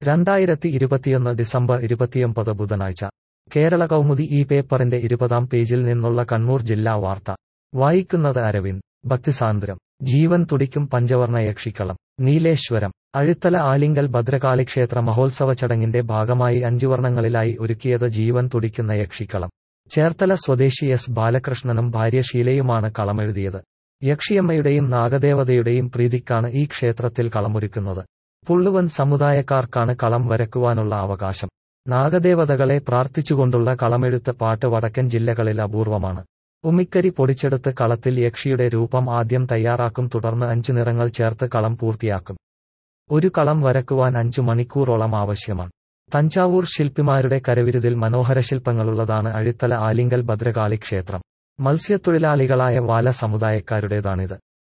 രണ്ടായിരത്തി ഇരുപത്തിയൊന്ന് ഡിസംബർ ഇരുപത്തിയൊമ്പത് ബുധനാഴ്ച കേരള കൗമുദി ഈ പേപ്പറിന്റെ ഇരുപതാം പേജിൽ നിന്നുള്ള കണ്ണൂർ ജില്ലാ വാർത്ത വായിക്കുന്നത് അരവിന്ദ് ഭക്തിസാന്ദ്രം ജീവൻ തുടിക്കും പഞ്ചവർണ യക്ഷിക്കളം നീലേശ്വരം അഴുത്തല ആലിങ്കൽ ഭദ്രകാളി ക്ഷേത്ര മഹോത്സവ ചടങ്ങിന്റെ ഭാഗമായി അഞ്ചു വർണ്ണങ്ങളിലായി ഒരുക്കിയത് ജീവൻ തുടിക്കുന്ന യക്ഷിക്കളം ചേർത്തല സ്വദേശി എസ് ബാലകൃഷ്ണനും ഭാര്യ ഷീലയുമാണ് കളമെഴുതിയത് യക്ഷിയമ്മയുടെയും നാഗദേവതയുടെയും പ്രീതിക്കാണ് ഈ ക്ഷേത്രത്തിൽ കളമൊരുക്കുന്നത് പുള്ളുവൻ സമുദായക്കാർക്കാണ് കളം വരക്കുവാനുള്ള അവകാശം നാഗദേവതകളെ പ്രാർത്ഥിച്ചുകൊണ്ടുള്ള കളമെഴുത്ത് പാട്ട് വടക്കൻ ജില്ലകളിൽ അപൂർവമാണ് ഉമിക്കരി പൊടിച്ചെടുത്ത് കളത്തിൽ യക്ഷിയുടെ രൂപം ആദ്യം തയ്യാറാക്കും തുടർന്ന് അഞ്ചു നിറങ്ങൾ ചേർത്ത് കളം പൂർത്തിയാക്കും ഒരു കളം വരക്കുവാൻ അഞ്ചു മണിക്കൂറോളം ആവശ്യമാണ് തഞ്ചാവൂർ ശില്പിമാരുടെ കരവിരുതിൽ മനോഹര ശില്പങ്ങളുള്ളതാണ് അഴിത്തല ആലിങ്കൽ ഭദ്രകാളി ക്ഷേത്രം മത്സ്യത്തൊഴിലാളികളായ വാല സമുദായക്കാരുടേതാണിത്